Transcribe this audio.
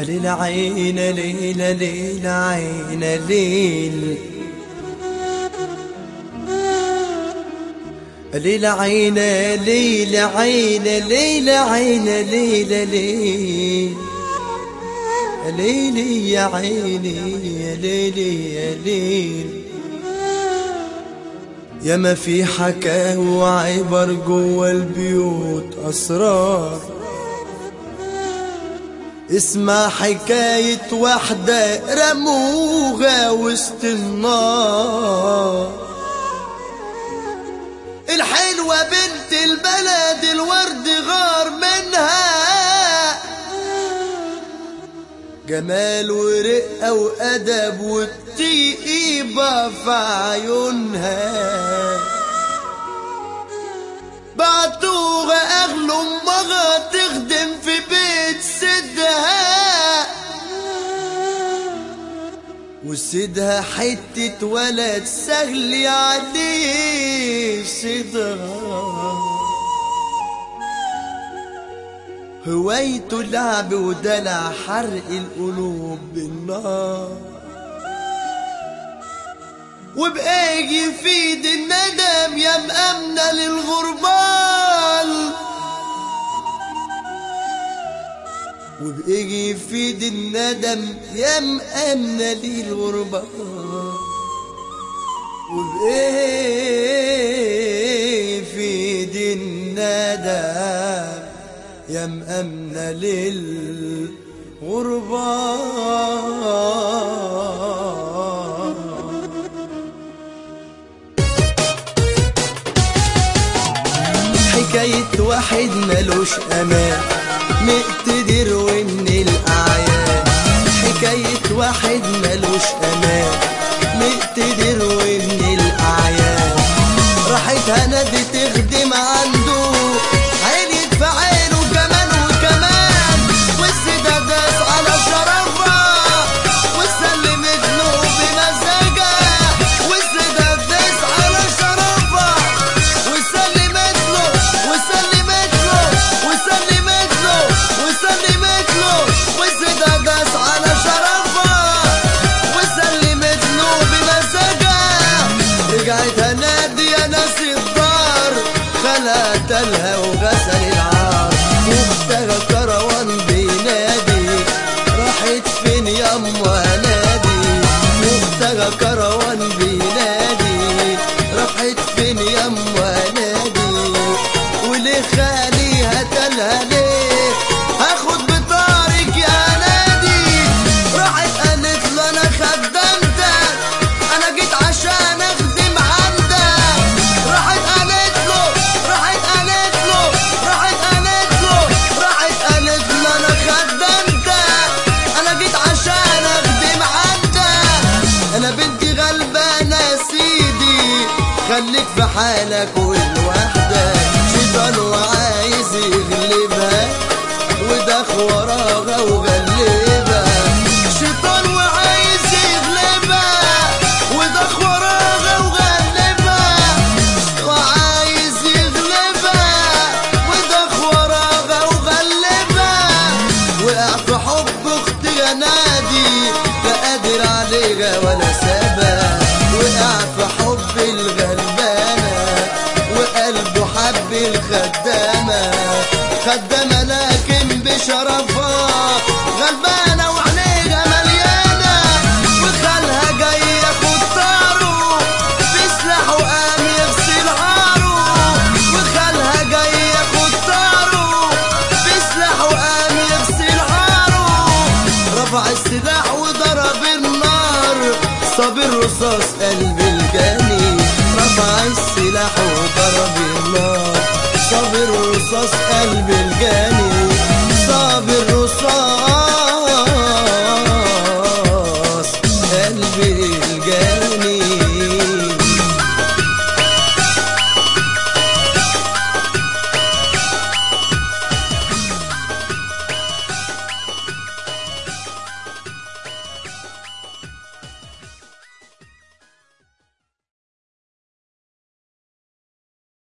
ليل عين ليل ليل عين ليل ليل عين ليل عين ليل عين ليل ليل ليلي يا عيني يا ليلي يا ليل يا ما في حكاوي وعبر جوا البيوت أسرار اسمع حكاية واحدة رموها وسط النار الحلوة بنت البلد الورد غار منها جمال ورقة وأدب والطيبة في عيونها بعتوها أغلى أمها تخدم في بيت سيدها وسيدها حتة ولد سهل عليه صدها هوايته لعب ودلع حرق القلوب بالنار وبقى يفيد الندم يا مأمنة للغربال وبقى يفيد الندم يا مأمنة للغربال وبقى يفيد الندم يا مأمنة للغربة حكاية واحد ملوش أمان مقتدر ومن الأعيان حكاية واحد ملوش أمان مقتدر ومن الأعيان راحت هندي تخدم عنده عيني في عينه كمان وكمان والسيدة داس على شرفها وسلمت له بمزاجها والسيدة داس على شرفها وسلمت له وسلمت له وسلمت له وسلمت له والسيدة داس على شرفها وسلمت له بمزاجها رجعت هنادي يا ناس الدار خلت لها وغسل العار واختها كروان بينادي راحت فين يا ام نادي واختها كروان بينادي راحت فين يا ام نادي وليه خاليها تلها ليه هاخد بطارك يا نادي راحت قالت له انا خدمتك انا جيت عشان اخدم عندك راحت قالت له راحت قالت له راحت قالت له راحت قالت له انا خدمتك انا جيت عشان اخدم عندك انا بنتي غلبانه يا سيدي خليك في حالك ولوحدك شيطان وعايز يغلبها ودخ وراها وغلبها شيطان وعايز يغلبها ودخ وراها وغلبها وعايز يغلبها ودخ وراها وغلبها وقع في حب اختي نادي لا قادر عليها ولا سابها وقع في حب الغلبانة وقلبه حب الخدامة خدامة لكن بشرفها غلبانة وعينيها مليانة وخالها جاي ياخد طاره بسلاح وقام يغسل عاره وخالها جاي ياخد طاره بسلاح وقام يغسل عاره رفع السلاح وضرب النار صاب الرصاص قلب الجاني رفع السلاح وضرب النار صاب الرصاص